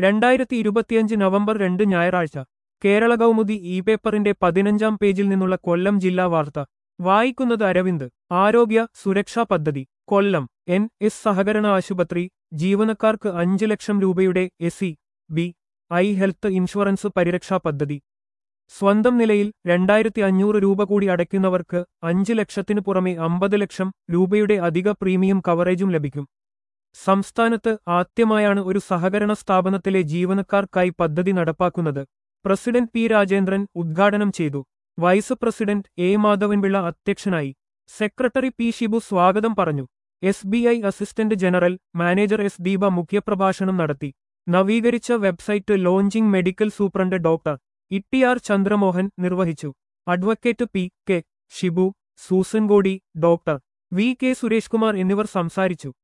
രണ്ടായിരത്തി ഇരുപത്തിയഞ്ച് നവംബർ രണ്ട് ഞായറാഴ്ച കേരള കൗമുദി ഇ പേപ്പറിന്റെ പതിനഞ്ചാം പേജിൽ നിന്നുള്ള കൊല്ലം ജില്ലാ വാർത്ത വായിക്കുന്നത് അരവിന്ദ് ആരോഗ്യ സുരക്ഷാ പദ്ധതി കൊല്ലം എൻ എസ് സഹകരണ ആശുപത്രി ജീവനക്കാർക്ക് അഞ്ച് ലക്ഷം രൂപയുടെ S B I health insurance പരിരക്ഷാ പദ്ധതി സ്വന്തം നിലയിൽ രണ്ടായിരത്തി അഞ്ഞൂറ് രൂപ കൂടി അടയ്ക്കുന്നവർക്ക് അഞ്ച് ലക്ഷത്തിനു പുറമെ അമ്പത് ലക്ഷം രൂപയുടെ അധിക പ്രീമിയം കവറേജും ലഭിക്കും സംസ്ഥാനത്ത് ആദ്യമായാണ് ഒരു സഹകരണ സ്ഥാപനത്തിലെ ജീവനക്കാർക്കായി പദ്ധതി നടപ്പാക്കുന്നത് പ്രസിഡന്റ് പി രാജേന്ദ്രൻ ഉദ്ഘാടനം ചെയ്തു വൈസ് പ്രസിഡന്റ് എ മാധവൻപിള്ള അധ്യക്ഷനായി സെക്രട്ടറി പി ഷിബു സ്വാഗതം പറഞ്ഞു S B I assistant general manager S Deepa മുഖ്യപ്രഭാഷണം നടത്തി നവീകരിച്ച website launching medical superintendent doctor Ittiyar Chandramohan നിർവഹിച്ചു advocate P K Shibu Susan Godi doctor V K Suresh Kumar എന്നിവർ സംസാരിച്ചു